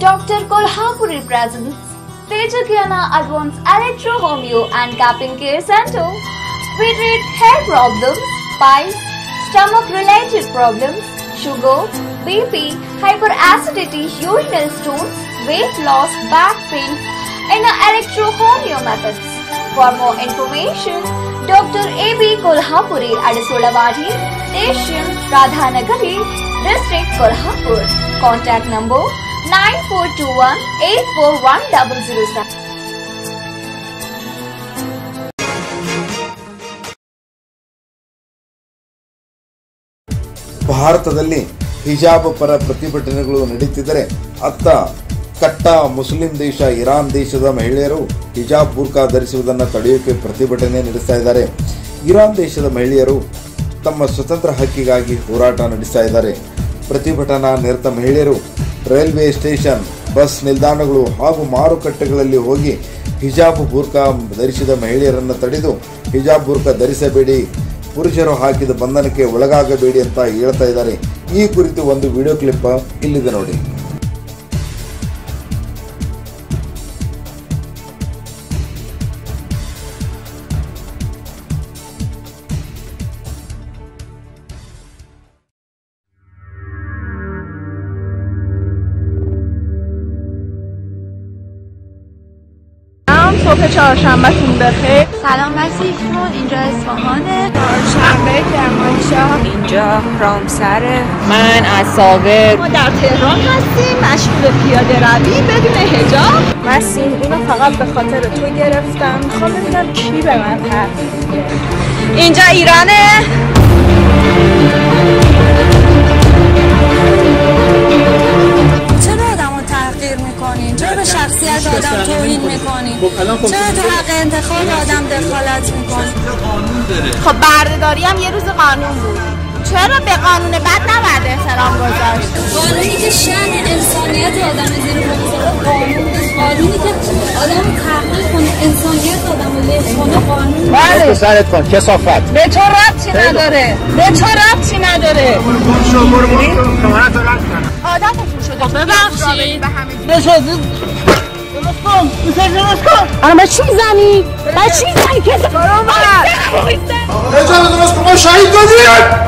Dr. Kolhapuri presents Tejakyana Advanced Electro Homeo and Capping Care Center. We treat hair problems, piles, stomach related problems, sugar, BP, hyperacidity, urinary stones, weight loss, back pain, and electro homeo methods. For more information, Dr. A.B. Kolhapuri at Solawadi, Station, Radhanagari, District Kolhapur. Contact number 9421 841007. ಭಾರತದಲ್ಲಿ ಹಿಜಾಬ್ ಪರ ಪ್ರತಿಭಟನೆಗಳು ನಡೀತಿದ್ದರೆ ಅತ್ತ ಕಟ್ಟ Muslim ದೇಶ Iran ದೇಶದ ಮಹಿಳೆಯರು ಹಿಜಾಬ್ ಬುರ್ಕಾ ಧರಿಸುವುದನ್ನು ತಡೆಯೋಕೆ ಪ್ರತಿಭಟನೆ ನಡೆಸ್ತಾ ಇದ್ದಾರೆ ಇರಾನ್ ದೇಶದ ಮಹಿಳೆಯರು ತಮ್ಮ ಸ್ವತಂತ್ರ ಹಕ್ಕಿಗಾಗಿ ಹೋರಾಟ ನಡೆಸ್ತಾ ಇದ್ದಾರೆ ಪ್ರತಿಭಟನಾ ನಿರತ ಮಹಿಳೆಯರು ರೈಲ್ವೆ ಸ್ಟೇಷನ್ ಬಸ್ ನಿಲ್ದಾಣಗಳು ಹಾಗೂ ಮಾರುಕಟ್ಟೆಗಳಲ್ಲಿ ಹೋಗಿ ಹಿಜಾಬ್ ಬುರ್ಕಾ ಧರಿಸಿದ ಮಹಿಳೆಯರನ್ನು ತಡೆದು ಹಿಜಾಬ್ ಬುರ್ಕಾ ಧರಿಸಬೇಡಿ ಪುರುಷರು ಹಾಕಿದ ಬಂಧನಕ್ಕೆ ಒಳಗಾಗಬೇಡಿ ಅಂತ ಹೇಳ್ತಾ ಇದ್ದಾರೆ ಈ ಕುರಿತು ಒಂದು ವಿಡಿಯೋ ಕ್ಲಿಪ್ ಇಲ್ಲಿದೆ ನೋಡಿ سلام صبح چهارشنبهتون بخیر سلام مسیح جون اینجا اصفهانه شنبه کرمانشاه اینجا رامسره من از ساقر ما در تهران هستیم مشغول پیاده روی بدون هجاب مسیح اینو فقط به خاطر تو گرفتم میخوام ببینم کی به من تحقیق میده اینجا ایرانه چرا آدم رو تحقیر میکنین؟ چرا به شخصیت آدم توهین میکنین؟ چرا تو حق انتخاب آدم دخالت میکنین؟ خب بردهداری هم یه روز قانون بود چرا به قانون بد نباید احترام گذاشت قانونی که شن انسانیت آدم زیر پا میذاره قانون قانونی که آدم رو تحقیر کنه انسانیت آدم رو له کنه قانون سرت کن کسافت به تو ربطی نداره به تو ربطی نداره عادتتون شده ببخشید الان به چی میزنی؟ به چی میزنی که برو اجازه درست کن ما شهید دادیم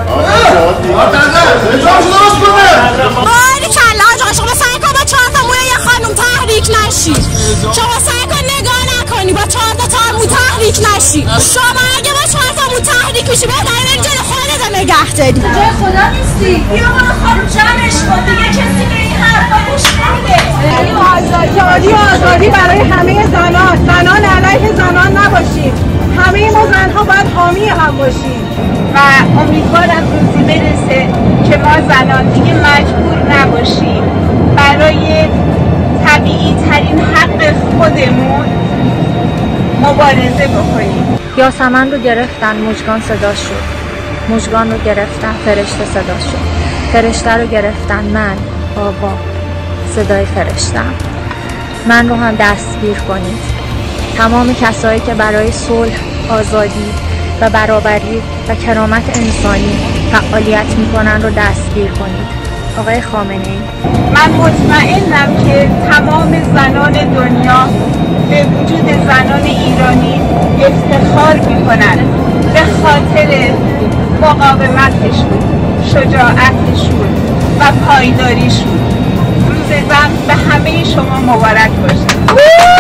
اجازه درست کنه باری کلا آقا شما سعی کن با چهار تا موی یه خانم تحریک نشی شما سعی کن نگاه نکنی با چهار تا تار مو تحریک نشی شما اگه با چهار تا مو تحریک میشی بهتره بری جلو خودت رو نگه داری جای خدا نیستی بیا برو خانم جمعش کن دیگه کسی به این حرفا گوش نمیده آزادی و آزادی برای همه زنان زنان علیه زنان نباشیم همه ما زنها باید حامی هم باشیم و امیدوارم روزی برسه که ما زنان دیگه مجبور نباشیم برای طبیعی ترین حق خودمون مبارزه بکنیم یاسمن رو گرفتن مجگان صدا شد مجگان رو گرفتن فرشته صدا شد فرشته رو گرفتن من بابا صدای فرشتم من رو هم دستگیر کنید تمام کسایی که برای صلح آزادی و برابری و کرامت انسانی فعالیت میکنن رو دستگیر کنید آقای خامنه ای من مطمئنم که تمام زنان دنیا به وجود زنان ایرانی افتخار میکنن به خاطر مقاومتشون شجاعتشون و پایداریشون روز زن به همه شما مبارک باشه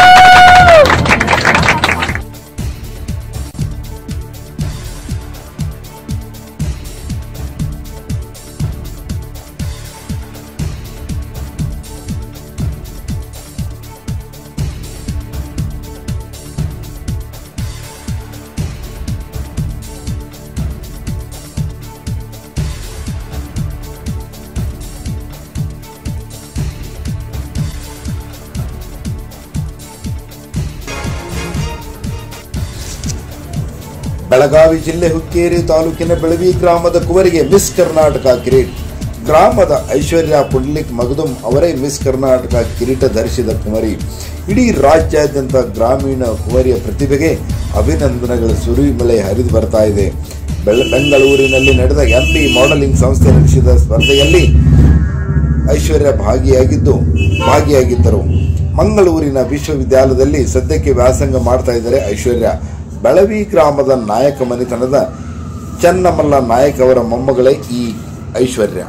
ಬೆಳಗಾವಿ ಜಿಲ್ಲೆ ಹುಕ್ಕೇರಿ ತಾಲೂಕಿನ ಬೆಳವಿ ಗ್ರಾಮದ ಕುವರಿಗೆ ಮಿಸ್ ಕರ್ನಾಟಕ ಕಿರೀಟ್ ಗ್ರಾಮದ ಐಶ್ವರ್ಯ ಪುಂಡ್ಲಿಕ್ ಮಗದುಂ ಅವರೇ ಮಿಸ್ ಕರ್ನಾಟಕ ಕಿರೀಟ ಧರಿಸಿದ ಕುಮರಿ ಇಡೀ ರಾಜ್ಯಾದ್ಯಂತ ಗ್ರಾಮೀಣ ಕುವರಿಯ ಪ್ರತಿಭೆಗೆ ಅಭಿನಂದನೆಗಳ ಸುರಿಮಳೆ ಹರಿದು ಬರ್ತಾ ಇದೆ ಬೆಳ ಬೆಂಗಳೂರಿನಲ್ಲಿ ನಡೆದ ಎಂಪಿ ಮಾಡೆಲಿಂಗ್ ಸಂಸ್ಥೆ ನಡೆಸಿದ ಸ್ಪರ್ಧೆಯಲ್ಲಿ ಐಶ್ವರ್ಯ ಭಾಗಿಯಾಗಿದ್ದು ಭಾಗಿಯಾಗಿದ್ದರು ಮಂಗಳೂರಿನ ವಿಶ್ವವಿದ್ಯಾಲಯದಲ್ಲಿ ಸದ್ಯಕ್ಕೆ ವ್ಯಾಸಂಗ ಮಾಡ್ತಾ ಇದ್ದಾರೆ ಐಶ್ವರ್ಯ ಬೆಳವಿ ಗ್ರಾಮದ ನಾಯಕ ಮನೆತನದ ಚನ್ನಮಲ್ಲ ನಾಯಕ್ ಅವರ ಮೊಮ್ಮಗಳೇ ಈ ಐಶ್ವರ್ಯ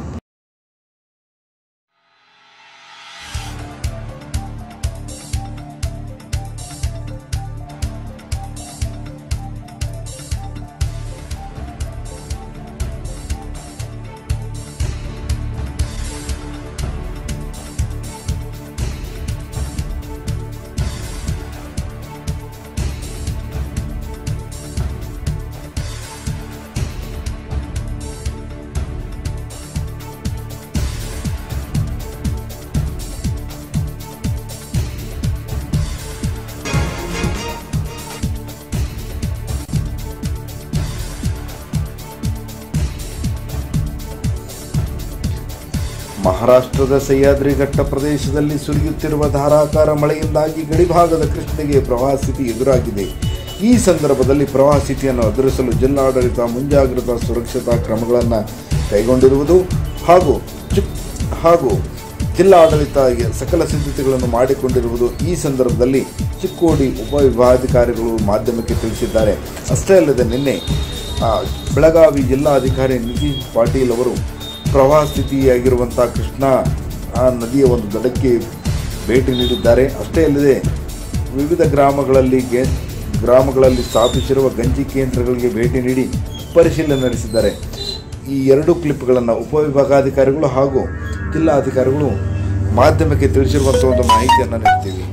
ಮಹಾರಾಷ್ಟ್ರದ ಸಹ್ಯಾದ್ರಿ ಘಟ್ಟ ಪ್ರದೇಶದಲ್ಲಿ ಸುರಿಯುತ್ತಿರುವ ಧಾರಾಕಾರ ಮಳೆಯಿಂದಾಗಿ ಗಡಿಭಾಗದ ಕೃಷ್ಣೆಗೆ ಪ್ರವಾಹ ಸ್ಥಿತಿ ಎದುರಾಗಿದೆ ಈ ಸಂದರ್ಭದಲ್ಲಿ ಪ್ರವಾಹ ಸ್ಥಿತಿಯನ್ನು ಎದುರಿಸಲು ಜಿಲ್ಲಾಡಳಿತ ಮುಂಜಾಗ್ರತಾ ಸುರಕ್ಷತಾ ಕ್ರಮಗಳನ್ನು ಕೈಗೊಂಡಿರುವುದು ಹಾಗೂ ಚುಕ್ ಹಾಗೂ ಜಿಲ್ಲಾಡಳಿತ ಸಕಲ ಸಿದ್ಧತೆಗಳನ್ನು ಮಾಡಿಕೊಂಡಿರುವುದು ಈ ಸಂದರ್ಭದಲ್ಲಿ ಚಿಕ್ಕೋಡಿ ಉಪವಿಭಾಗಾಧಿಕಾರಿಗಳು ಮಾಧ್ಯಮಕ್ಕೆ ತಿಳಿಸಿದ್ದಾರೆ ಅಷ್ಟೇ ಅಲ್ಲದೆ ನಿನ್ನೆ ಆ, ಬೆಳಗಾವಿ ಜಿಲ್ಲಾಧಿಕಾರಿ ನಿತೀಶ್ ಪಾಟೀಲ್ ಅವರು ಪ್ರವಾಹ ಸ್ಥಿತಿಯಾಗಿರುವಂಥ ಕೃಷ್ಣಾ ಆ ನದಿಯ ಒಂದು ದಡಕ್ಕೆ ಭೇಟಿ ನೀಡಿದ್ದಾರೆ ಅಷ್ಟೇ ಅಲ್ಲದೆ ವಿವಿಧ ಗ್ರಾಮಗಳಲ್ಲಿ ಗೆ ಗ್ರಾಮಗಳಲ್ಲಿ ಸ್ಥಾಪಿಸಿರುವ ಗಂಜಿ ಕೇಂದ್ರಗಳಿಗೆ ಭೇಟಿ ನೀಡಿ ಪರಿಶೀಲನೆ ನಡೆಸಿದ್ದಾರೆ ಈ ಎರಡು ಕ್ಲಿಪ್ಗಳನ್ನು ಉಪವಿಭಾಗಾಧಿಕಾರಿಗಳು ಹಾಗೂ ಜಿಲ್ಲಾಧಿಕಾರಿಗಳು ಮಾಧ್ಯಮಕ್ಕೆ ತಿಳಿಸಿರುವಂಥ ಒಂದು ಮಾಹಿತಿಯನ್ನು ನೀಡ್ತೀವಿ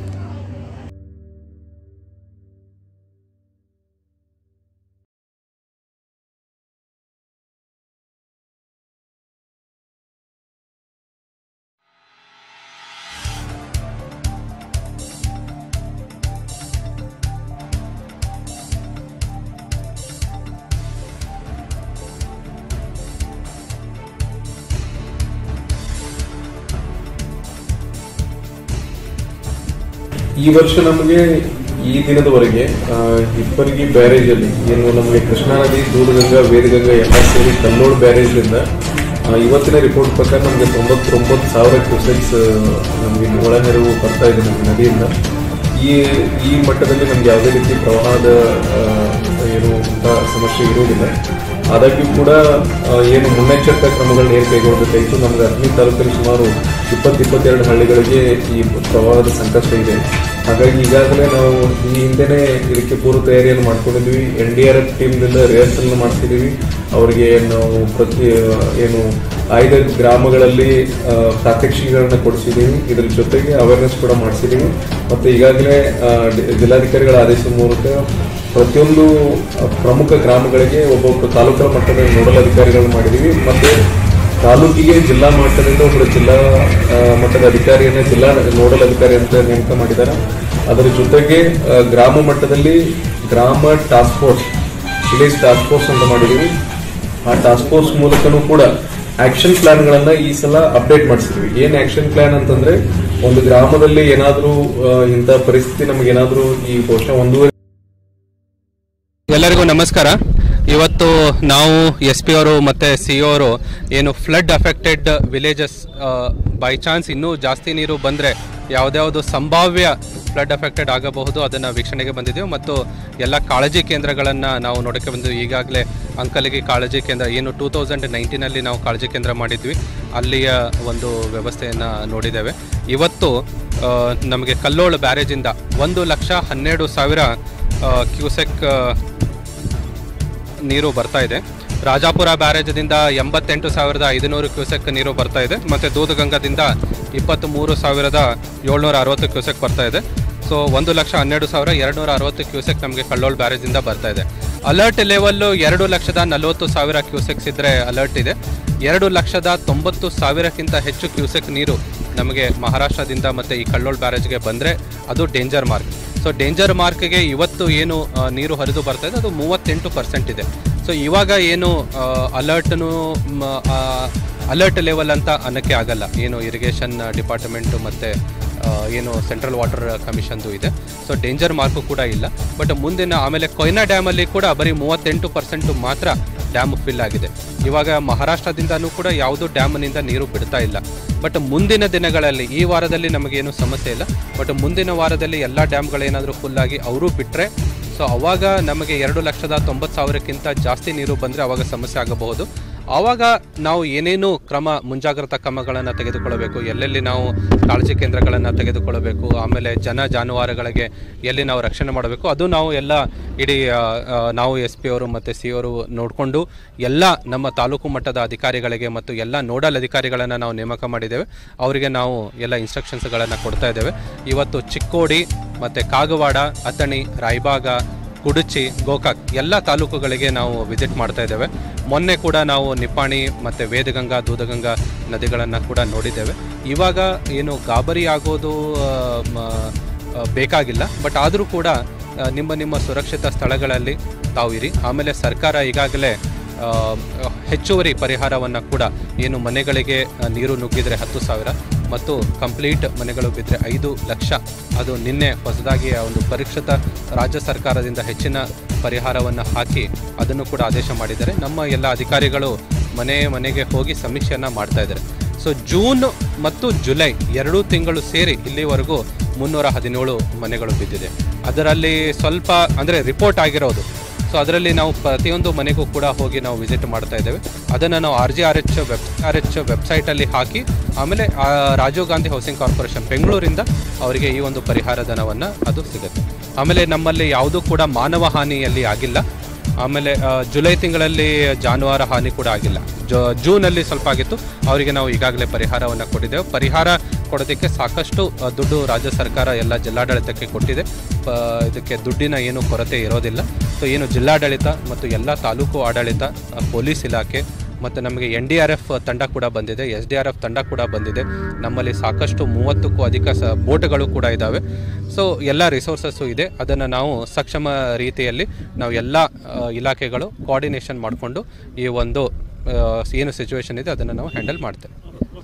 ಈ ವರ್ಷ ನಮಗೆ ಈ ದಿನದವರೆಗೆ ಆ, ಹಿಪ್ಪರಗಿ ಬ್ಯಾರೇಜ್ ಅಲ್ಲಿ ಏನು ನಮಗೆ ಕೃಷ್ಣಾ ನದಿ ದೂರಗಂಗಾ ವೇದಗಂಗಾ ಎಲ್ಲ ಸೇರಿ ಕಲ್ಲೋಡ್ ಬ್ಯಾರೇಜ್ ಇಂದ ಆ, ಇವತ್ತಿನ ರಿಪೋರ್ಟ್ ಪ್ರಕಾರ ನಮಗೆ ತೊಂಬತ್ತೊಂಬತ್ತು ಸಾವಿರ ಕ್ಯೂಸೆಕ್ಸ್ ನಮಗೆ ಒಳಹರಿವು ಬರ್ತಾ ಇದೆ ನಮಗೆ ನದಿಯಿಂದ ಈ ಈ ಮಟ್ಟದಲ್ಲಿ ನಮ್ಗೆ ಯಾವುದೇ ರೀತಿ ಪ್ರವಾಹದ ಆ, ಏನು ಅಂತ ಸಮಸ್ಯೆ ಇರುವುದಿಲ್ಲ ಆದಾಗ್ಯೂ ಕೂಡ ಆ, ಏನು ಮುನ್ನೆಚ್ಚರಿಕಾ ಕ್ರಮಗಳನ್ನ ಏನು ಕೈಗೊಳ್ಳಬೇಕಾಯಿತು ನಮ್ಗೆ ಅಗ್ನಿ ತಾಲೂಕಲ್ಲಿ ಸುಮಾರು ಇಪ್ಪತ್ತು ಇಪ್ಪತ್ತೆರಡು ಹಳ್ಳಿಗಳಿಗೆ ಈ ಪ್ರವಾಹದ ಸಂಕಷ್ಟ ಇದೆ ಹಾಗಾಗಿ ಈಗಾಗಲೇ ನಾವು ಈ ಹಿಂದೆನೆ ಇದಕ್ಕೆ ಪೂರ್ವ ತಯಾರಿಯನ್ನು ಮಾಡ್ಕೊಂಡಿದ್ವಿ ಎನ್ ಡಿ ಆರ್ ಎಫ್ ಟೀಮ್ನಿಂದ ರಿಹರ್ಸಲ್ ಮಾಡ್ತಿದ್ದೀವಿ ಅವರಿಗೆ ನಾವು ಪ್ರತಿ ಏನು ಆಯ್ದ ಗ್ರಾಮಗಳಲ್ಲಿ ಆ, ಪ್ರಾತ್ಯಕ್ಷಿಕೆಗಳನ್ನ ಕೊಡಿಸಿದ್ದೀವಿ ಇದರ ಜೊತೆಗೆ ಅವೇರ್ನೆಸ್ ಕೂಡ ಮಾಡಿಸಿದ್ದೀವಿ ಮತ್ತೆ ಈಗಾಗಲೇ ಆ, ಡಿ- ಜಿಲ್ಲಾಧಿಕಾರಿಗಳ ಆದೇಶದ ಮೂಲಕ ಪ್ರತಿಯೊಂದು ಆ, ಪ್ರಮುಖ ಗ್ರಾಮಗಳಿಗೆ ಒಬ್ಬೊಬ್ಬರು ತಾಲೂಕಾ ಮಟ್ಟದ ನೋಡಲ್ ಅಧಿಕಾರಿಗಳನ್ನು ಮಾಡಿದ್ದೀವಿ ಮತ್ತೆ ತಾಲೂಕಿಗೆ ಜಿಲ್ಲಾ ಮಟ್ಟದಿಂದ ಒಬ್ಬರು ಜಿಲ್ಲಾ ಆ, ಮಟ್ಟದ ಅಧಿಕಾರಿಯನ್ನ ಜಿಲ್ಲಾ ನೋಡಲ್ ಅಧಿಕಾರಿ ಅಂತ ನೇಮಕ ಮಾಡಿದ್ದಾರೆ ಅದರ ಜೊತೆಗೆ ಆ, ಗ್ರಾಮ ಮಟ್ಟದಲ್ಲಿ ಗ್ರಾಮ task force village task force ಅಂತ ಮಾಡಿದ್ದೀವಿ ಆ ಟಾಸ್ಕ್ ಫೋರ್ಸ್ ಮೂಲಕನೂ ಕೂಡ ಆಕ್ಷನ್ ಪ್ಲಾನ್ ಗಳನ್ನ ಈ ಸಲ ಅಪ್ಡೇಟ್ ಮಾಡಿಸಿದ್ವಿ ಏನ್ ಆಕ್ಷನ್ ಪ್ಲಾನ್ ಅಂತಂದ್ರೆ ಒಂದು ಗ್ರಾಮದಲ್ಲಿ ಏನಾದ್ರೂ ಆ, ಇಂಥ ಪರಿಸ್ಥಿತಿ ನಮ್ಗೆ ಏನಾದ್ರೂ ಈ ಬಹುಶಃ ಒಂದೂವರೆ ಎಲ್ಲರಿಗೂ ನಮಸ್ಕಾರ ಇವತ್ತು ನಾವು ಎಸ್ ಪಿ ಅವರು ಮತ್ತು ಸಿ ಅವರು ಏನು flood affected villages by chance ಇನ್ನೂ ಜಾಸ್ತಿ ನೀರು ಬಂದರೆ ಯಾವುದ್ಯಾವುದು ಸಂಭಾವ್ಯ ಫ್ಲಡ್ ಅಫೆಕ್ಟೆಡ್ ಆಗಬಹುದು ಅದನ್ನು ವೀಕ್ಷಣೆಗೆ ಬಂದಿದ್ದೆವು ಮತ್ತು ಎಲ್ಲ ಕಾಳಜಿ ಕೇಂದ್ರಗಳನ್ನು ನಾವು ನೋಡೋಕ್ಕೆ ಬಂದು ಈಗಾಗಲೇ ಅಂಕಲಿಗೆ ಕಾಳಜಿ ಕೇಂದ್ರ ಏನು ಟೂ ತೌಸಂಡ್ ನೈನ್ಟೀನಲ್ಲಿ ನಾವು ಕಾಳಜಿ ಕೇಂದ್ರ ಮಾಡಿದ್ವಿ ಅಲ್ಲಿಯ ಒಂದು ವ್ಯವಸ್ಥೆಯನ್ನು ನೋಡಿದ್ದೇವೆ ಇವತ್ತು ಆ, ನಮಗೆ ಕಲ್ಲೋಳ ಬ್ಯಾರೇಜಿಂದ ಒಂದು ಲಕ್ಷ ಹನ್ನೆರಡು ಸಾವಿರ ಕ್ಯೂಸೆಕ್ ನೀರು ಬರ್ತಾ ಇದೆ ರಾಜಾಪುರ ಬ್ಯಾರೇಜದಿಂದ ಎಂಬತ್ತೆಂಟು ಸಾವಿರದ ಐದುನೂರು ಕ್ಯೂಸೆಕ್ ನೀರು ಬರ್ತಾ ಇದೆ ಮತ್ತು ದೂದಗಂಗಾದಿಂದ ಇಪ್ಪತ್ತ್ ಮೂರು ಸಾವಿರದ ಏಳ್ನೂರ ಅರವತ್ತು ಕ್ಯೂಸೆಕ್ ಬರ್ತಾ ಇದೆ ಸೊ ಒಂದು ಲಕ್ಷ ಹನ್ನೆರಡು ಸಾವಿರ ಎರಡುನೂರ ಅರವತ್ತು ಕ್ಯೂಸೆಕ್ ನಮಗೆ ಕಳ್ಳೋಳ್ ಬ್ಯಾರೇಜಿಂದ ಬರ್ತಾ ಇದೆ ಅಲರ್ಟ್ ಲೆವೆಲ್ಲು ಎರಡು ಲಕ್ಷದ ನಲವತ್ತು ಸಾವಿರ ಕ್ಯೂಸೆಕ್ಸ್ ಇದ್ದರೆ ಅಲರ್ಟ್ ಇದೆ ಎರಡು ಲಕ್ಷದ ತೊಂಬತ್ತು ಸಾವಿರಕ್ಕಿಂತ ಹೆಚ್ಚು ಕ್ಯೂಸೆಕ್ ನೀರು ನಮಗೆ ಮಹಾರಾಷ್ಟ್ರದಿಂದ ಮತ್ತು ಈ ಕಳ್ಳೋಳ್ ಬ್ಯಾರೇಜ್ಗೆ ಬಂದರೆ ಅದು ಡೇಂಜರ್ ಮಾರ್ಕ್ ಸೊ ಡೇಂಜರ್ ಮಾರ್ಕ್ಗೆ ಇವತ್ತು ಏನು ಆ, ನೀರು ಹರಿದು ಬರ್ತಾ ಇದೆ ಅದು ಮೂವತ್ತೆಂಟು ಪರ್ಸೆಂಟ್ ಇದೆ ಸೊ ಇವಾಗ ಏನು ಅಲರ್ಟ್ನು ಅಲರ್ಟ್ ಲೆವೆಲ್ ಅಂತ ಅನ್ನಕ್ಕೆ ಆಗಲ್ಲ ಏನು ಇರಿಗೇಷನ್ ಡಿಪಾರ್ಟ್ಮೆಂಟು ಮತ್ತು ಏನು ಸೆಂಟ್ರಲ್ ವಾಟರ್ ಕಮಿಷನ್ದು ಇದೆ ಸೊ ಡೇಂಜರ್ ಮಾರ್ಕು ಕೂಡ ಇಲ್ಲ ಬಟ್ ಮುಂದಿನ ಆಮೇಲೆ ಕೊಯ್ನಾ ಡ್ಯಾಮಲ್ಲಿ ಕೂಡ ಬರೀ ಮೂವತ್ತೆಂಟು ಪರ್ಸೆಂಟು ಮಾತ್ರ ಡ್ಯಾಮ್ ಫಿಲ್ ಆಗಿದೆ ಇವಾಗ ಮಹಾರಾಷ್ಟ್ರದಿಂದನೂ ಕೂಡ ಯಾವುದೂ ಡ್ಯಾಮ್ನಿಂದ ನೀರು ಬಿಡ್ತಾ ಇಲ್ಲ ಬಟ್ ಮುಂದಿನ ದಿನಗಳಲ್ಲಿ ಈ ವಾರದಲ್ಲಿ ನಮಗೇನು ಸಮಸ್ಯೆ ಇಲ್ಲ ಬಟ್ ಮುಂದಿನ ವಾರದಲ್ಲಿ ಎಲ್ಲ ಡ್ಯಾಮ್ಗಳೇನಾದರೂ ಫುಲ್ಲಾಗಿ ಅವರು ಬಿಟ್ಟರೆ ಸೊ ಅವಾಗ ನಮಗೆ ಎರಡು ಲಕ್ಷದ ತೊಂಬತ್ತು ಸಾವಿರಕ್ಕಿಂತ ಜಾಸ್ತಿ ನೀರು ಬಂದರೆ ಅವಾಗ ಸಮಸ್ಯೆ ಆಗಬಹುದು ಆವಾಗ ನಾವು ಏನೇನು ಕ್ರಮ ಮುಂಜಾಗ್ರತಾ ಕ್ರಮಗಳನ್ನು ತೆಗೆದುಕೊಳ್ಳಬೇಕು ಎಲ್ಲೆಲ್ಲಿ ನಾವು ಕಾಳಜಿ ಕೇಂದ್ರಗಳನ್ನು ತೆಗೆದುಕೊಳ್ಳಬೇಕು ಆಮೇಲೆ ಜನ ಜಾನುವಾರುಗಳಿಗೆ ಎಲ್ಲಿ ನಾವು ರಕ್ಷಣೆ ಮಾಡಬೇಕು ಅದು ನಾವು ಎಲ್ಲ ಇಡೀ ಆ, ಆ, ನಾವು ಎಸ್ ಪಿ ಅವರು ಮತ್ತು ಸಿ ಅವರು ನೋಡಿಕೊಂಡು ಎಲ್ಲ ನಮ್ಮ ತಾಲೂಕು ಮಟ್ಟದ ಅಧಿಕಾರಿಗಳಿಗೆ ಮತ್ತು ಎಲ್ಲ ನೋಡಲ್ ಅಧಿಕಾರಿಗಳನ್ನು ನಾವು ನೇಮಕ ಮಾಡಿದ್ದೇವೆ ಅವರಿಗೆ ನಾವು ಎಲ್ಲ ಇನ್ಸ್ಟ್ರಕ್ಷನ್ಸ್ಗಳನ್ನು ಕೊಡ್ತಾ ಇದ್ದೇವೆ ಇವತ್ತು ಚಿಕ್ಕೋಡಿ ಮತ್ತು ಕಾಗವಾಡ ಅಥಣಿ ರಾಯಬಾಗ ಕುಡುಚಿ ಗೋಕಾಕ್ ಎಲ್ಲ ತಾಲೂಕುಗಳಿಗೆ ನಾವು ವಿಸಿಟ್ ಮಾಡ್ತಾ ಇದ್ದೇವೆ ಮೊನ್ನೆ ಕೂಡ ನಾವು ನಿಪ್ಪಾಣಿ ಮತ್ತು ವೇದಗಂಗಾ ದೂದಗಂಗಾ ನದಿಗಳನ್ನು ಕೂಡ ನೋಡಿದ್ದೇವೆ ಇವಾಗ ಏನು ಗಾಬರಿ ಆಗೋದು ಆ, ಮ- ಆ, ಬೇಕಾಗಿಲ್ಲ ಬಟ್ ಆದರೂ ಕೂಡ ಆ, ನಿಮ್ಮ ನಿಮ್ಮ ಸುರಕ್ಷಿತ ಸ್ಥಳಗಳಲ್ಲಿ ತಾವು ಇರಿ ಆಮೇಲೆ ಸರ್ಕಾರ ಈಗಾಗಲೇ ಆ, ಹೆಚ್ಚುವರಿ ಪರಿಹಾರವನ್ನು ಕೂಡ ಏನು ಮನೆಗಳಿಗೆ ಆ, ನೀರು ನುಗ್ಗಿದರೆ ಹತ್ತು ಸಾವಿರ ಮತ್ತು ಕಂಪ್ಲೀಟ್ ಮನೆಗಳು ಬಿದ್ದರೆ ಐದು ಲಕ್ಷ ಅದು ನಿನ್ನೆ ಹೊಸದಾಗಿ ಆ ಒಂದು ಪರಿಷ್ಕೃತ ರಾಜ್ಯ ಸರ್ಕಾರದಿಂದ ಹೆಚ್ಚಿನ ಪರಿಹಾರವನ್ನು ಹಾಕಿ ಅದನ್ನು ಕೂಡ ಆದೇಶ ಮಾಡಿದ್ದಾರೆ ನಮ್ಮ ಎಲ್ಲ ಅಧಿಕಾರಿಗಳು ಮನೆ ಮನೆಗೆ ಹೋಗಿ ಸಮೀಕ್ಷೆಯನ್ನು ಮಾಡ್ತಾ ಇದ್ದಾರೆ ಸೊ ಜೂನ್ ಮತ್ತು ಜುಲೈ ಎರಡೂ ತಿಂಗಳು ಸೇರಿ ಇಲ್ಲಿವರೆಗೂ ಮುನ್ನೂರ ಹದಿನೇಳು ಮನೆಗಳು ಬಿದ್ದಿದೆ ಅದರಲ್ಲಿ ಸ್ವಲ್ಪ ಅಂದರೆ ರಿಪೋರ್ಟ್ ಆಗಿರೋದು ಸೊ ಅದರಲ್ಲಿ ನಾವು ಪ್ರತಿಯೊಂದು ಮನೆಗೂ ಕೂಡ ಹೋಗಿ ನಾವು ವಿಸಿಟ್ ಮಾಡ್ತಾ ಇದ್ದೇವೆ ಅದನ್ನು ನಾವು R G R H web R H ವೆಬ್ಸೈಟಲ್ಲಿ ಹಾಕಿ ಆಮೇಲೆ ಆ, ರಾಜೀವ್ ಗಾಂಧಿ ಹೌಸಿಂಗ್ ಕಾರ್ಪೊರೇಷನ್ ಬೆಂಗಳೂರಿಂದ ಅವರಿಗೆ ಈ ಒಂದು ಪರಿಹಾರ ಧನವನ್ನು ಅದು ಸಿಗುತ್ತೆ ಆಮೇಲೆ ನಮ್ಮಲ್ಲಿ ಯಾವುದೂ ಕೂಡ ಮಾನವ ಹಾನಿಯಲ್ಲಿ ಆಗಿಲ್ಲ ಆಮೇಲೆ ಆ, ಜುಲೈ ತಿಂಗಳಲ್ಲಿ ಜಾನುವಾರು ಹಾನಿ ಕೂಡ ಆಗಿಲ್ಲ ಜ ಜೂನಲ್ಲಿ ಸ್ವಲ್ಪ ಆಗಿತ್ತು ಅವರಿಗೆ ನಾವು ಈಗಾಗಲೇ ಪರಿಹಾರವನ್ನು ಕೊಟ್ಟಿದ್ದೇವೆ ಪರಿಹಾರ ಕೊಡೋದಕ್ಕೆ ಸಾಕಷ್ಟು ಆ, ದುಡ್ಡು ರಾಜ್ಯ ಸರ್ಕಾರ ಎಲ್ಲ ಜಿಲ್ಲಾಡಳಿತಕ್ಕೆ ಕೊಟ್ಟಿದೆ ಪ- ಇದಕ್ಕೆ ದುಡ್ಡಿನ ಏನು ಕೊರತೆ ಇರೋದಿಲ್ಲ ಸೊ ಏನು ಜಿಲ್ಲಾಡಳಿತ ಮತ್ತು ಎಲ್ಲ ತಾಲೂಕು ಆಡಳಿತ ಆ, ಪೊಲೀಸ್ ಇಲಾಖೆ ಮತ್ತು ನಮಗೆ ಎನ್ ಡಿ ಆರ್ ಎಫ್ ತಂಡ ಕೂಡ ಬಂದಿದೆ ಎಸ್ ಡಿ ಆರ್ ಎಫ್ ತಂಡ ಕೂಡ ಬಂದಿದೆ ನಮ್ಮಲ್ಲಿ ಸಾಕಷ್ಟು ಮೂವತ್ತಕ್ಕೂ ಅಧಿಕ ಸ ಬೋಟ್ಗಳು ಕೂಡ ಇದ್ದಾವೆ ಸೊ ಎಲ್ಲ ರಿಸೋರ್ಸಸ್ಸು ಇದೆ ಅದನ್ನು ನಾವು ಸಕ್ಷಮ ರೀತಿಯಲ್ಲಿ ನಾವು ಎಲ್ಲ ಆ, ಇಲಾಖೆಗಳು ಕೋಆರ್ಡಿನೇಷನ್ ಮಾಡಿಕೊಂಡು ಈ ಒಂದು ಆ, ಏನು ಸಿಚುವೇಶನ್ ಇದೆ ಅದನ್ನು ನಾವು ಹ್ಯಾಂಡಲ್ ಮಾಡ್ತೇವೆ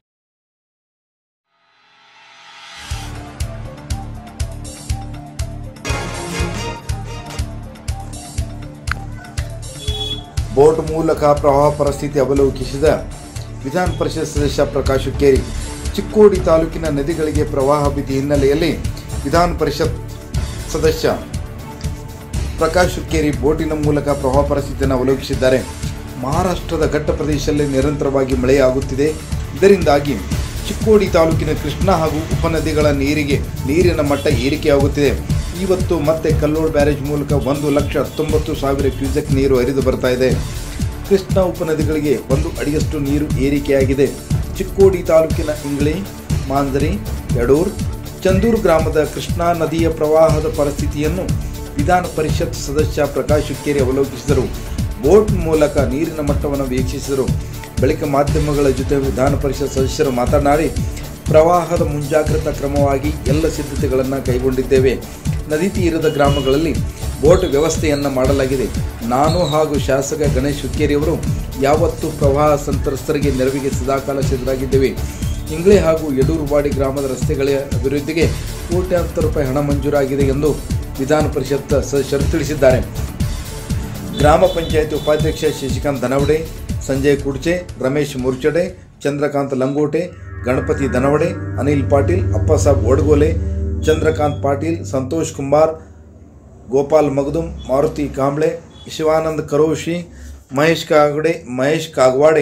ಬೋಟ್ ಮೂಲಕ ಪ್ರವಾಹ ಪರಿಸ್ಥಿತಿ ಅವಲೋಕಿಸಿದ ವಿಧಾನ ಪರಿಷತ್ ಸದಸ್ಯ ಪ್ರಕಾಶ್ ಹುಕ್ಕೇರಿ ಚಿಕ್ಕೋಡಿ ತಾಲೂಕಿನ ನದಿಗಳಿಗೆ ಪ್ರವಾಹ ಭೀತಿ ಹಿನ್ನೆಲೆಯಲ್ಲಿ ವಿಧಾನ ಪರಿಷತ್ ಸದಸ್ಯ ಪ್ರಕಾಶ್ ಹುಕ್ಕೇರಿ ಬೋಟಿನ ಮೂಲಕ ಪ್ರವಾಹ ಪರಿಸ್ಥಿತಿಯನ್ನು ಅವಲೋಕಿಸಿದ್ದಾರೆ ಮಹಾರಾಷ್ಟ್ರದ ಘಟ್ಟ ಪ್ರದೇಶದಲ್ಲಿ ನಿರಂತರವಾಗಿ ಮಳೆಯಾಗುತ್ತಿದೆ ಇದರಿಂದಾಗಿ ಚಿಕ್ಕೋಡಿ ತಾಲೂಕಿನ ಕೃಷ್ಣಾ ಹಾಗೂ ಉಪನದಿಗಳ ನೀರಿಗೆ ನೀರಿನ ಮಟ್ಟ ಏರಿಕೆಯಾಗುತ್ತಿದೆ ಇವತ್ತು ಮತ್ತೆ ಕಲ್ಲೋಳ್ ಬ್ಯಾರೇಜ್ ಮೂಲಕ ಒಂದು ಲಕ್ಷ ಹತ್ತೊಂಬತ್ತು ಸಾವಿರ ಕ್ಯೂಸೆಕ್ ನೀರು ಹರಿದು ಬರ್ತಾ ಇದೆ ಕೃಷ್ಣಾ ಉಪನದಿಗಳಿಗೆ ಒಂದು ಅಡಿಯಷ್ಟು ನೀರು ಏರಿಕೆಯಾಗಿದೆ ಚಿಕ್ಕೋಡಿ ತಾಲೂಕಿನ ಇಂಗ್ಳಿ ಮಾಂಜರಿ ಯಡೂರ್ ಚಂದೂರು ಗ್ರಾಮದ ಕೃಷ್ಣಾ ನದಿಯ ಪ್ರವಾಹದ ಪರಿಸ್ಥಿತಿಯನ್ನು ವಿಧಾನ ಪರಿಷತ್ ಸದಸ್ಯ ಪ್ರಕಾಶ್ ಹುಕ್ಕೇರಿ ಅವಲೋಕಿಸಿದರು ಬೋಟ್ ಮೂಲಕ ನೀರಿನ ಮಟ್ಟವನ್ನು ವೀಕ್ಷಿಸಿದರು ಬಳಿಕ ಮಾಧ್ಯಮಗಳ ಜೊತೆ ವಿಧಾನ ಪರಿಷತ್ ಸದಸ್ಯರು ಮಾತನಾಡಿ ಪ್ರವಾಹದ ಮುಂಜಾಗ್ರತಾ ಕ್ರಮವಾಗಿ ಎಲ್ಲ ಸಿದ್ಧತೆಗಳನ್ನು ಕೈಗೊಂಡಿದ್ದೇವೆ ನದಿ ತೀರದ ಗ್ರಾಮಗಳಲ್ಲಿ ಬೋಟ್ ವ್ಯವಸ್ಥೆಯನ್ನು ಮಾಡಲಾಗಿದೆ ನಾನು ಹಾಗೂ ಶಾಸಕ ಗಣೇಶ್ ಹುಕ್ಕೇರಿಯವರು ಯಾವತ್ತೂ ಪ್ರವಾಹ ಸಂತ್ರಸ್ತರಿಗೆ ನೆರವಿಗೆ ಸದಾಕಾಲ ಸಿದ್ಧರಾಗಿದ್ದೇವೆ ಇಂಗ್ಳೆ ಹಾಗೂ ಯಡೂರುವಾಡಿ ಗ್ರಾಮದ ರಸ್ತೆಗಳ ಅಭಿವೃದ್ಧಿಗೆ ಕೋಟ್ಯಾಂತರ ರೂಪಾಯಿ ಹಣ ಮಂಜೂರಾಗಿದೆ ಎಂದು ವಿಧಾನ ಪರಿಷತ್ ಸದಸ್ಯರು ತಿಳಿಸಿದ್ದಾರೆ ಗ್ರಾಮ ಪಂಚಾಯತಿ ಉಪಾಧ್ಯಕ್ಷ ಶಶಿಕಾಂತ್ ಧನವಡೆ ಸಂಜಯ್ ಕುಡ್ಚೆ ರಮೇಶ್ ಮುರ್ಚಡೆ ಚಂದ್ರಕಾಂತ್ ಲಂಗೋಟೆ ಗಣಪತಿ ಧನವಡೆ ಅನಿಲ್ ಪಾಟೀಲ್ ಅಪ್ಪಸಾಬ್ ಒಡಗೋಲೆ ಚಂದ್ರಕಾಂತ್ ಪಾಟೀಲ್ ಸಂತೋಷ್ ಕುಮಾರ್ ಗೋಪಾಲ್ ಮಗದುಮ್ ಮಾರುತಿ ಕಾಂಬ್ಳೆ ಶಿವಾನಂದ್ ಕರೋಶಿ ಮಹೇಶ್ ಕಾಗಡೆ ಮಹೇಶ್ ಕಾಗವಾಡೆ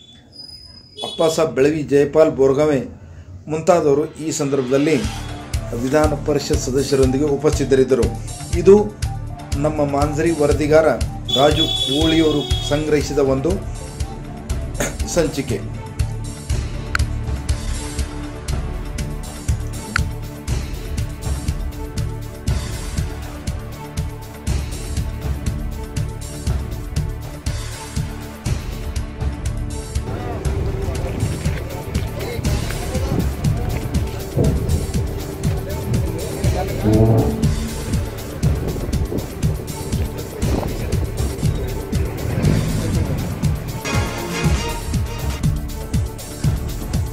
ಅಪ್ಪಸಾಬ್ ಬೆಳವಿ ಜಯಪಾಲ್ ಬೋರ್ಗವೆ ಮುಂತಾದವರು ಈ ಸಂದರ್ಭದಲ್ಲಿ ವಿಧಾನ ಪರಿಷತ್ ಸದಸ್ಯರೊಂದಿಗೆ ಉಪಸ್ಥಿತರಿದ್ದರು ಇದು ನಮ್ಮ ಮಾಂಜರಿ ವರದಿಗಾರ ರಾಜು ಕೋಳಿಯವರು ಸಂಗ್ರಹಿಸಿದ ಒಂದು ಸಂಚಿಕೆ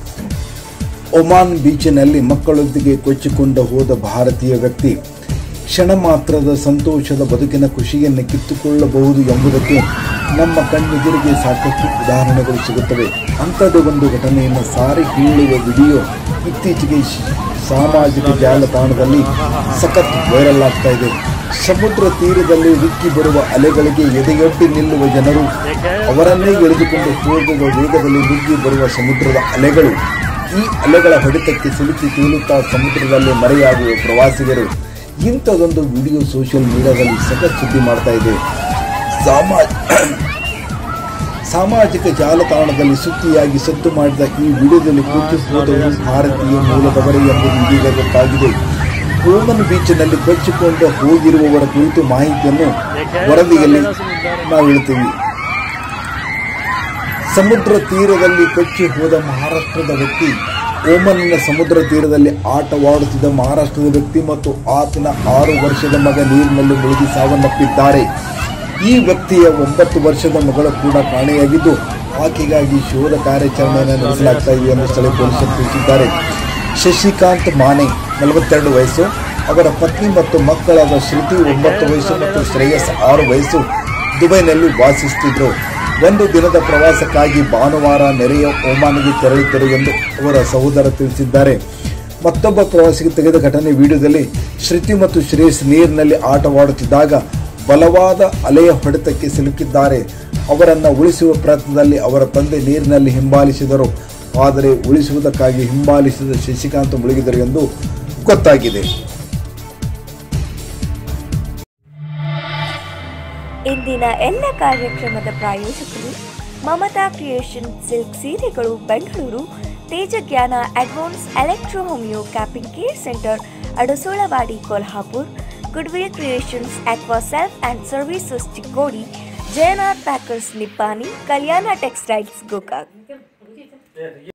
ಒಮಾನ್ ಬೀಚಿನಲ್ಲಿ ಮಕ್ಕಳೊಂದಿಗೆ ಕೊಚ್ಚಿಕೊಂಡು ಹೋದ ಭಾರತೀಯ ವ್ಯಕ್ತಿ ಕ್ಷಣ ಮಾತ್ರದ ಸಂತೋಷದ ಬದುಕಿನ ಖುಷಿಯನ್ನು ಕಿತ್ತುಕೊಳ್ಳಬಹುದು ಎಂಬುದಕ್ಕೆ ನಮ್ಮ ಕಣ್ಣೆದುರಿಗೆ ಸಾಕಷ್ಟು ಉದಾಹರಣೆಗಳು ಸಿಗುತ್ತವೆ ಅಂಥದ್ದು ಒಂದು ಘಟನೆಯನ್ನು ಸಾರಿ ಹೇಳುವ ವಿಡಿಯೋ ಇತ್ತೀಚೆಗೆ ಶ್- ಸಾಮಾಜಿಕ ಜಾಲತಾಣದಲ್ಲಿ ಸಖತ್ ವೈರಲ್ ಆಗ್ತಾ ಇದೆ ಸಮುದ್ರ ತೀರದಲ್ಲಿ ಉಕ್ಕಿ ಬರುವ ಅಲೆಗಳಿಗೆ ಎದೆಯೊಡ್ಡಿ ನಿಲ್ಲುವ ಜನರು ಅವರನ್ನೇ ಎಳೆದುಕೊಂಡು ಹೋಗುವ ವೇಗದಲ್ಲಿ ನುಗ್ಗಿ ಬರುವ ಸಮುದ್ರದ ಅಲೆಗಳು ಈ ಅಲೆಗಳ ಹೊಡೆತಕ್ಕೆ ಸಿಲುಕಿ ತೇಲುತ್ತಾ ಸಮುದ್ರದಲ್ಲಿ ಮರೆಯಾಗುವ ಪ್ರವಾಸಿಗರು ಇಂಥದೊಂದು ವಿಡಿಯೋ ಸೋಷಿಯಲ್ ಮೀಡಿಯಾದಲ್ಲಿ ಸಖತ್ ಸುದ್ದಿ ಮಾಡ್ತಾ ಇದೆ ಸಾಮಾಜ ಸಾಮಾಜಿಕ ಜಾಲತಾಣದಲ್ಲಿ ಸುದ್ದಿಯಾಗಿ ಸದ್ದು ಮಾಡಿದ ಈ ವಿಡಿಯೋದಲ್ಲಿ ಕುಂತು ಹೋದವರು ಭಾರತೀಯ ಮೂಲದವರೇ ಎಂಬುದು ಇದೀಗ ಗೊತ್ತಾಗಿದೆ ಓಮನ್ ಬೀಚ್ನಲ್ಲಿ ಕೊಚ್ಚಿಕೊಂಡು ಹೋಗಿರುವವರ ಕುರಿತು ಮಾಹಿತಿಯನ್ನು ವರದಿಯಲ್ಲಿ ನಾವು ಹೇಳ್ತೀವಿ ಸಮುದ್ರ ತೀರದಲ್ಲಿ ಕೊಚ್ಚಿ ಹೋದ ಮಹಾರಾಷ್ಟ್ರದ ವ್ಯಕ್ತಿ ಓಮನ್ನ ಸಮುದ್ರ ತೀರದಲ್ಲಿ ಆಟವಾಡುತ್ತಿದ್ದ ಮಹಾರಾಷ್ಟ್ರದ ವ್ಯಕ್ತಿ ಮತ್ತು ಆತನ ಆರು ವರ್ಷದ ಮಗ ನೀರಿನಲ್ಲಿ ಮುಳುಗಿ ಸಾವನ್ನಪ್ಪಿದ್ದಾರೆ ಈ ವ್ಯಕ್ತಿಯ ಒಂಬತ್ತು ವರ್ಷದ ಮಗಳು ಕೂಡ ಕಾಣೆಯಾಗಿದ್ದು ಆಕೆಗಾಗಿ ಶೋಧ ಕಾರ್ಯಾಚರಣೆಯನ್ನು ನಡೆಸಲಾಗ್ತಾ ಇದೆ ಎಂದು ಸ್ಥಳೀಯ ಪೊಲೀಸರು ತಿಳಿಸಿದ್ದಾರೆ ಶಶಿಕಾಂತ್ ಮಾನೆ ನಲವತ್ತೆರಡು ವಯಸ್ಸು ಅವರ ಪತ್ನಿ ಮತ್ತು ಮಕ್ಕಳಾದ ಶ್ರುತಿ ಒಂಬತ್ತು ವಯಸ್ಸು ಮತ್ತು ಶ್ರೇಯಸ್ ಆರು ವಯಸ್ಸು ದುಬೈನಲ್ಲಿ ವಾಸಿಸುತ್ತಿದ್ದರು ಒಂದು ದಿನದ ಪ್ರವಾಸಕ್ಕಾಗಿ ಭಾನುವಾರ ನೆರೆಯ ಒಮಾನಿಗೆ ತೆರಳಿದ್ದರು ಎಂದು ಅವರ ಸಹೋದರ ತಿಳಿಸಿದ್ದಾರೆ ಮತ್ತೊಬ್ಬ ಪ್ರವಾಸಿಗೆ ತೆಗೆದ ಘಟನೆ ವಿಡಿಯೋದಲ್ಲಿ ಶ್ರುತಿ ಮತ್ತು ಶ್ರೇಯಸ್ ನೀರಿನಲ್ಲಿ ಆಟವಾಡುತ್ತಿದ್ದಾಗ ಬಲವಾದ ಅಲೆಯ ಹೊಡೆತಕ್ಕೆ ಸಿಲುಕಿದ್ದಾರೆ ಅವರನ್ನು ಉಳಿಸುವ ಪ್ರಯತ್ನದಲ್ಲಿ ಅವರ ತಂದೆ ನೀರಿನಲ್ಲಿ ಹಿಂಬಾಲಿಸಿದರು ಆದರೆ ಉಳಿಸುವುದಕ್ಕಾಗಿ ಹಿಂಬಾಲಿಸಿದ ಶಶಿಕಾಂತ್ ಮುಳುಗಿದರು ಎಂದು ಗೊತ್ತಾಗಿದೆ ಇಂದಿನ ಎಲ್ಲ ಕಾರ್ಯಕ್ರಮದ ಪ್ರಾಯೋಜಕರು ಮಮತಾ ಕ್ರಿಯೇಷನ್ ಸಿಲ್ಕ್ ಸೀರೆಗಳು Bengaluru Tejajnana advance electro homeo capping care centre Adasolwadi Kolhapur goodwill creations aqua self and services Chikkodi Jayanath packers Nippani Kalyana textiles Gokak